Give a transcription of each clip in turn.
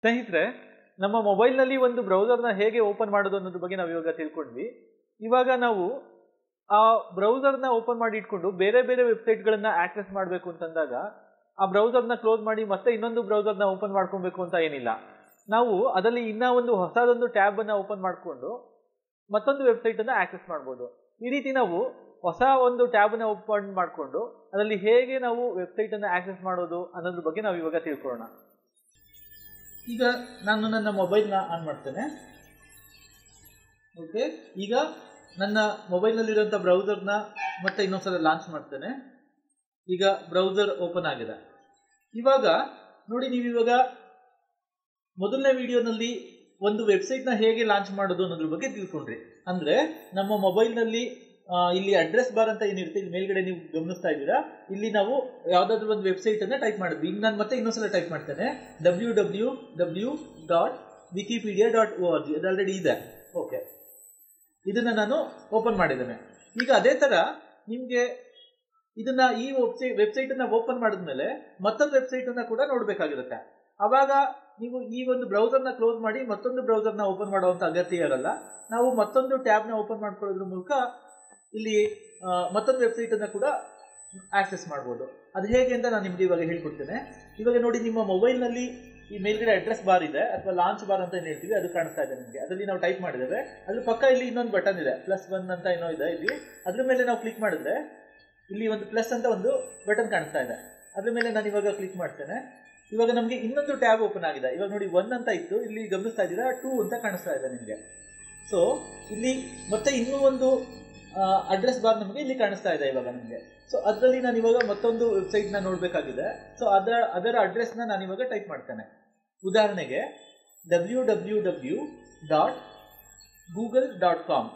ಸ್ನೇಹಿತರೆ ನಮ್ಮ ಮೊಬೈಲ್ನಲ್ಲಿ ಒಂದು ಬ್ರೌಸರ್ನ ಹೇಗೆ ಓಪನ್ ಮಾಡೋದು ಅನ್ನೋದ್ರ ಬಗ್ಗೆ ನಾವು ಇವಾಗ ತಿಳ್ಕೊಂಡ್ವಿ ಇವಾಗ ನಾವು ಆ ಬ್ರೌಸರ್ನ ಓಪನ್ ಮಾಡಿ ಇಟ್ಕೊಂಡು ಬೇರೆ ಬೇರೆ ವೆಬ್ಸೈಟ್ಗಳನ್ನ ಆಕ್ಸೆಸ್ ಮಾಡಬೇಕು ಅಂತಂದಾಗ ಆ ಬ್ರೌಸರ್ನ ಕ್ಲೋಸ್ ಮಾಡಿ ಮತ್ತೆ ಇನ್ನೊಂದು ಬ್ರೌಸರ್ನ ಓಪನ್ ಮಾಡ್ಕೊಬೇಕು ಅಂತ ಏನಿಲ್ಲ ನಾವು ಅದರಲ್ಲಿ ಇನ್ನ ಒಂದು ಹೊಸದೊಂದು ಟ್ಯಾಬ್ ಅನ್ನ ಓಪನ್ ಮಾಡಿಕೊಂಡು ಮತ್ತೊಂದು ವೆಬ್ಸೈಟ್ ಅನ್ನ ಆಕ್ಸೆಸ್ ಮಾಡ್ಬೋದು ಈ ರೀತಿ ನಾವು ಹೊಸ ಒಂದು ಟ್ಯಾಬ್ ನ ಓಪನ್ ಮಾಡಿಕೊಂಡು ಅದರಲ್ಲಿ ಹೇಗೆ ನಾವು ವೆಬ್ಸೈಟ್ ಅನ್ನ ಆಕ್ಸೆಸ್ ಮಾಡೋದು ಅನ್ನೋದ್ರ ಬಗ್ಗೆ ನಾವು ಇವಾಗ ತಿಳ್ಕೊಳ್ಳೋಣ ಈಗ ನಾನು ನನ್ನ ಮೊಬೈಲ್ನ ಆನ್ ಮಾಡ್ತೇನೆ ಓಕೆ ಈಗ ನನ್ನ ಮೊಬೈಲ್ನಲ್ಲಿರುವಂಥ ಬ್ರೌಸರ್ನ ಮತ್ತೆ ಇನ್ನೊಂದ್ಸಲ ಲಾಂಚ್ ಮಾಡ್ತೇನೆ ಈಗ ಬ್ರೌಸರ್ ಓಪನ್ ಆಗಿದೆ ಇವಾಗ ನೋಡಿ ನೀವು ಇವಾಗ ಮೊದಲನೇ ವಿಡಿಯೋನಲ್ಲಿ ಒಂದು ವೆಬ್ಸೈಟ್ನ ಹೇಗೆ ಲಾಂಚ್ ಮಾಡೋದು ಅನ್ನೋದ್ರ ಬಗ್ಗೆ ತಿಳ್ಕೊಂಡ್ರಿ ಅಂದ್ರೆ ನಮ್ಮ ಮೊಬೈಲ್ನಲ್ಲಿ ಇಲ್ಲಿ ಅಡ್ರೆಸ್ ಬಾರ್ ಅಂತ ಏನಿರುತ್ತೆ ಇಲ್ಲಿ ಮೇಲ್ಗಡೆ ನೀವು ಗಮನಿಸ್ತಾ ಇದ್ದೀರಾ ಇಲ್ಲಿ ನಾವು ಯಾವ್ದಾದ್ರು ಒಂದು ವೆಬ್ಸೈಟ್ ಅನ್ನ ಟೈಪ್ ಮಾಡಿದ್ವಿ ಈಗ ನಾನು ಮತ್ತೆ ಇನ್ನೊಂದ್ಸಲ ಟೈಪ್ ಮಾಡ್ತೇನೆ W W W dot Wikipedia dot O R G ಅದು ಆಲ್ರೆಡಿ ಇದೆ ಓಕೆ ಇದನ್ನ ನಾನು ಓಪನ್ ಮಾಡಿದ್ದೇನೆ ಈಗ ಅದೇ ತರ ನಿಮ್ಗೆ ಇದನ್ನ ಈ ವೆಬ್ಸೈಟ್ ವೆಬ್ಸೈಟ್ ಅನ್ನ ಓಪನ್ ಮಾಡಿದ್ಮೇಲೆ ಮತ್ತೊಂದು ವೆಬ್ಸೈಟ್ ಅನ್ನ ಕೂಡ ನೋಡ್ಬೇಕಾಗಿರುತ್ತೆ ಅವಾಗ ನೀವು ಈ ಒಂದು ಬ್ರೌಸರ್ನ ಕ್ಲೋಸ್ ಮಾಡಿ ಮತ್ತೊಂದು ಬ್ರೌಸರ್ನ ಓಪನ್ ಮಾಡುವಂತ ಅಗತ್ಯ ಇರಲ್ಲ ನಾವು ಮತ್ತೊಂದು ಟ್ಯಾಬ್ನ ಓಪನ್ ಮಾಡ್ಕೊಳ್ಳೋದ್ರ ಮೂಲಕ ಇಲ್ಲಿ ಮತ್ತೊಂದು ವೆಬ್ಸೈಟ್ ಅನ್ನ ಕೂಡ ಆಕ್ಸೆಸ್ ಮಾಡ್ಬೋದು ಅದು ಹೇಗೆ ಅಂತ ನಾನು ನಿಮ್ಗೆ ಇವಾಗ ಹೇಳ್ಕೊಡ್ತೇನೆ ಇವಾಗ ನೋಡಿ ನಿಮ್ಮ ಮೊಬೈಲ್ನಲ್ಲಿ ಈ ಮೇಲ್ಗಡೆ ಅಡ್ರೆಸ್ ಬಾರ್ ಇದೆ ಅಥವಾ ಲಾಂಚ್ ಬಾರ್ ಅಂತ ಏನು ಹೇಳ್ತೀವಿ ಅದು ಕಾಣಿಸ್ತಾ ಇದೆ ನಿಮಗೆ ಅದರಲ್ಲಿ ನಾವು ಟೈಪ್ ಮಾಡಿದ್ದೇವೆ ಅದ್ರ ಪಕ್ಕ ಇಲ್ಲಿ ಇನ್ನೊಂದು ಬಟನ್ ಇದೆ ಪ್ಲಸ್ ಒನ್ ಅಂತ ಏನೋ ಇದೆ ಇಲ್ಲಿ ಅದ್ರ ಮೇಲೆ ನಾವು ಕ್ಲಿಕ್ ಮಾಡಿದ್ರೆ ಇಲ್ಲಿ ಒಂದು ಪ್ಲಸ್ ಅಂತ ಒಂದು ಬಟನ್ ಕಾಣಿಸ್ತಾ ಇದೆ ಅದ್ರ ಮೇಲೆ ನಾನು ಇವಾಗ ಕ್ಲಿಕ್ ಮಾಡ್ತೇನೆ ಇವಾಗ ನಮಗೆ ಇನ್ನೊಂದು ಟ್ಯಾಬ್ ಓಪನ್ ಆಗಿದೆ ಇವಾಗ ನೋಡಿ ಒನ್ ಅಂತ ಇತ್ತು ಇಲ್ಲಿ ಗಮನಿಸ್ತಾ ಇದ್ದೀರಾ ಟೂ ಅಂತ ಕಾಣಿಸ್ತಾ ಇದೆ ನಿಮಗೆ ಸೊ ಇಲ್ಲಿ ಮತ್ತೆ ಇನ್ನೂ ಒಂದು ಅಡ್ರೆಸ್ ಬಾರ್ ನಮಗೆ ಇಲ್ಲಿ ಕಾಣಿಸ್ತಾ ಇದೆ ಇವಾಗ ನಿಮಗೆ ಸೊ ಅದರಲ್ಲಿ ನಾನು ಇವಾಗ ಮತ್ತೊಂದು ವೆಬ್ಸೈಟ್ ನ ನೋಡಬೇಕಾಗಿದೆ ಸೊ ಅದರ ಅದರ ಅಡ್ರೆಸ್ ನ ನಾನು ಇವಾಗ ಟೈಪ್ ಮಾಡ್ತೇನೆ ಉದಾಹರಣೆಗೆ W W W dot Google dot com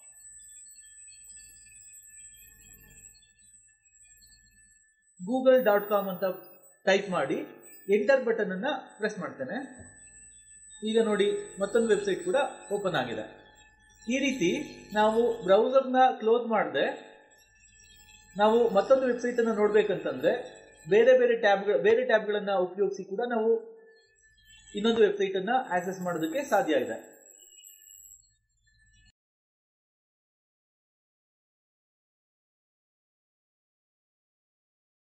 Google dot com ಅಂತ ಟೈಪ್ ಮಾಡಿ ಎಂಟರ್ ಬಟನ್ ಅನ್ನ ಪ್ರೆಸ್ ಮಾಡ್ತೇನೆ ಈಗ ನೋಡಿ ಮತ್ತೊಂದು ವೆಬ್ಸೈಟ್ ಕೂಡ ಓಪನ್ ಆಗಿದೆ ಈ ರೀತಿ ನಾವು ಬ್ರೌಸರ್ನ ಕ್ಲೋಸ್ ಮಾಡದೆ ನಾವು ಮತ್ತೊಂದು ವೆಬ್ಸೈಟ್ ಅನ್ನು ನೋಡ್ಬೇಕಂತಂದ್ರೆ ಬೇರೆ ಬೇರೆ ಟ್ಯಾಬ್ಗಳು ಬೇರೆ ಟ್ಯಾಬ್ಗಳನ್ನ ಉಪಯೋಗಿಸಿ ಕೂಡ ನಾವು ಇನ್ನೊಂದು ವೆಬ್ಸೈಟ್ ಅನ್ನ ಆಕ್ಸೆಸ್ ಮಾಡೋದಕ್ಕೆ ಸಾಧ್ಯ ಇದೆ